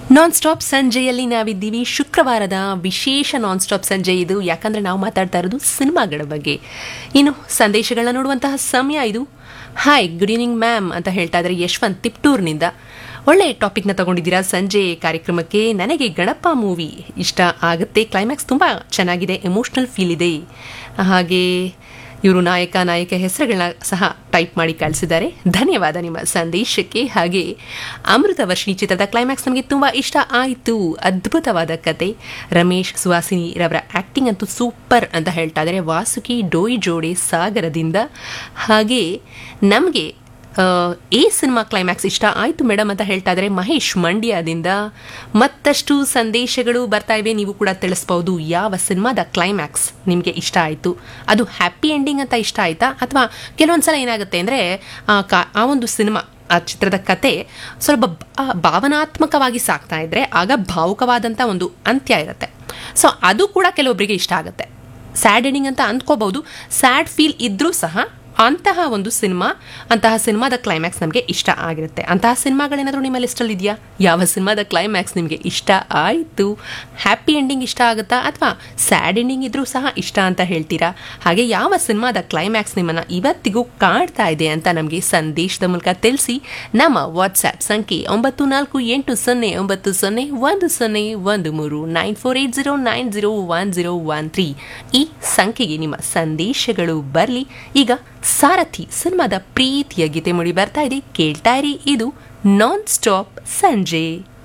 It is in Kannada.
ನಾನ್ ಸ್ಟಾಪ್ ಸಂಜೆಯಲ್ಲಿ ನಾವಿದ್ದೀವಿ ಶುಕ್ರವಾರದ ವಿಶೇಷ ನಾನ್ ಸ್ಟಾಪ್ ಸಂಜೆ ಇದು ಯಾಕಂದ್ರೆ ನಾವು ಮಾತಾಡ್ತಾ ಇರೋದು ಸಿನಿಮಾಗಳ ಬಗ್ಗೆ ಇನ್ನು ಸಂದೇಶಗಳನ್ನ ನೋಡುವಂತಹ ಸಮಯ ಇದು ಹಾಯ್ ಗುಡ್ ಈವ್ನಿಂಗ್ ಮ್ಯಾಮ್ ಅಂತ ಹೇಳ್ತಾ ಇದ್ದಾರೆ ಯಶವಂತ್ ತಿಪ್ಟೂರ್ನಿಂದ ಒಳ್ಳೆ ಟಾಪಿಕ್ನ ತಗೊಂಡಿದ್ದೀರಾ ಸಂಜೆ ಕಾರ್ಯಕ್ರಮಕ್ಕೆ ನನಗೆ ಗಣಪ ಮೂವಿ ಇಷ್ಟ ಆಗುತ್ತೆ ಕ್ಲೈಮ್ಯಾಕ್ಸ್ ತುಂಬ ಚೆನ್ನಾಗಿದೆ ಎಮೋಷ್ನಲ್ ಫೀಲ್ ಇದೆ ಹಾಗೆ ಇವರು ನಾಯಕ ನಾಯಕ ಹೆಸರುಗಳನ್ನ ಸಹ ಟೈಪ್ ಮಾಡಿ ಕಳಿಸಿದ್ದಾರೆ ಧನ್ಯವಾದ ನಿಮ್ಮ ಸಂದೇಶಕ್ಕೆ ಹಾಗೆ ಅಮೃತ ವರ್ಷಿಣಿ ಚಿತ್ರದ ಕ್ಲೈಮ್ಯಾಕ್ಸ್ ನಮಗೆ ತುಂಬ ಇಷ್ಟ ಆಯಿತು ಅದ್ಭುತವಾದ ಕತೆ ರಮೇಶ್ ಸುಹಾಸಿನಿ ರವರ ಆ್ಯಕ್ಟಿಂಗ್ ಅಂತೂ ಸೂಪರ್ ಅಂತ ಹೇಳ್ತಾ ಇದ್ದಾರೆ ವಾಸುಕಿ ಡೋಯಿ ಜೋಡೆ ಸಾಗರದಿಂದ ಹಾಗೆ ನಮಗೆ ಈ ಸಿನಿಮಾ ಕ್ಲೈಮ್ಯಾಕ್ಸ್ ಇಷ್ಟ ಆಯಿತು ಮೇಡಮ್ ಅಂತ ಹೇಳ್ತಾ ಇದ್ದಾರೆ ಮಹೇಶ್ ಮಂಡ್ಯದಿಂದ ಮತ್ತಷ್ಟು ಸಂದೇಶಗಳು ಬರ್ತಾ ಇವೆ ನೀವು ಕೂಡ ತಿಳಿಸ್ಬೋದು ಯಾವ ಸಿನಿಮಾದ ಕ್ಲೈಮ್ಯಾಕ್ಸ್ ನಿಮಗೆ ಇಷ್ಟ ಆಯಿತು ಅದು ಹ್ಯಾಪಿ ಎಂಡಿಂಗ್ ಅಂತ ಇಷ್ಟ ಆಯ್ತಾ ಅಥವಾ ಕೆಲವೊಂದ್ಸಲ ಏನಾಗುತ್ತೆ ಅಂದರೆ ಆ ಒಂದು ಸಿನಿಮಾ ಆ ಚಿತ್ರದ ಕತೆ ಸ್ವಲ್ಪ ಬ- ಭಾವನಾತ್ಮಕವಾಗಿ ಸಾಕ್ತಾ ಇದ್ರೆ ಆಗ ಭಾವುಕವಾದಂಥ ಒಂದು ಅಂತ್ಯ ಇರುತ್ತೆ ಸೊ ಅದು ಕೂಡ ಕೆಲವೊಬ್ಬರಿಗೆ ಇಷ್ಟ ಆಗುತ್ತೆ ಸ್ಯಾಡ್ ಎಂಡಿಂಗ್ ಅಂತ ಅಂದ್ಕೋಬಹುದು ಸ್ಯಾಡ್ ಫೀಲ್ ಇದ್ರೂ ಸಹ ಅಂತಹ ಒಂದು ಸಿನಿಮಾ ಅಂತಹ ಸಿನಿಮಾದ ಕ್ಲೈಮ್ಯಾಕ್ಸ್ ನಮಗೆ ಇಷ್ಟ ಆಗಿರುತ್ತೆ ಅಂತಹ ಸಿನಿಮಾಗಳೇನಾದರೂ ನಿಮ್ಮ ಲಿಸ್ಟಲ್ಲಿ ಇದೆಯಾ ಯಾವ ಸಿನಿಮಾದ ಕ್ಲೈಮ್ಯಾಕ್ಸ್ ನಿಮಗೆ ಇಷ್ಟ ಆಯಿತು ಹ್ಯಾಪಿ ಎಂಡಿಂಗ್ ಇಷ್ಟ ಆಗುತ್ತಾ ಅಥವಾ ಸ್ಯಾಡ್ ಎಂಡಿಂಗ್ ಇದ್ರೂ ಸಹ ಇಷ್ಟ ಅಂತ ಹೇಳ್ತೀರಾ ಹಾಗೆ ಯಾವ ಸಿನಿಮಾದ ಕ್ಲೈಮ್ಯಾಕ್ಸ್ ನಿಮ್ಮನ್ನು ಇವತ್ತಿಗೂ ಕಾಡ್ತಾ ಇದೆ ಅಂತ ನಮಗೆ ಸಂದೇಶದ ಮೂಲಕ ತಿಳಿಸಿ ನಮ್ಮ ವಾಟ್ಸ್ಆ್ಯಪ್ ಸಂಖ್ಯೆ ಒಂಬತ್ತು ನಾಲ್ಕು ಎಂಟು ಸೊನ್ನೆ ಒಂಬತ್ತು ಸೊನ್ನೆ ಒಂದು ಸೊನ್ನೆ ಒಂದು ಮೂರು nine four eight zero nine zero one zero one three ಈ ಸಂಖ್ಯೆಗೆ ನಿಮ್ಮ ಸಂದೇಶಗಳು ಬರಲಿ ಈಗ ಸಾರಥಿ ಸಿನಿಮಾದ ಪ್ರೀತಿಯ ಗೀತೆ ಮುಡಿ ಬರ್ತಾ ಇದೆ ಕೇಳ್ತಾ ಇರಿ ಇದು ನಾನ್ ಸ್ಟಾಪ್ ಸಂಜೆ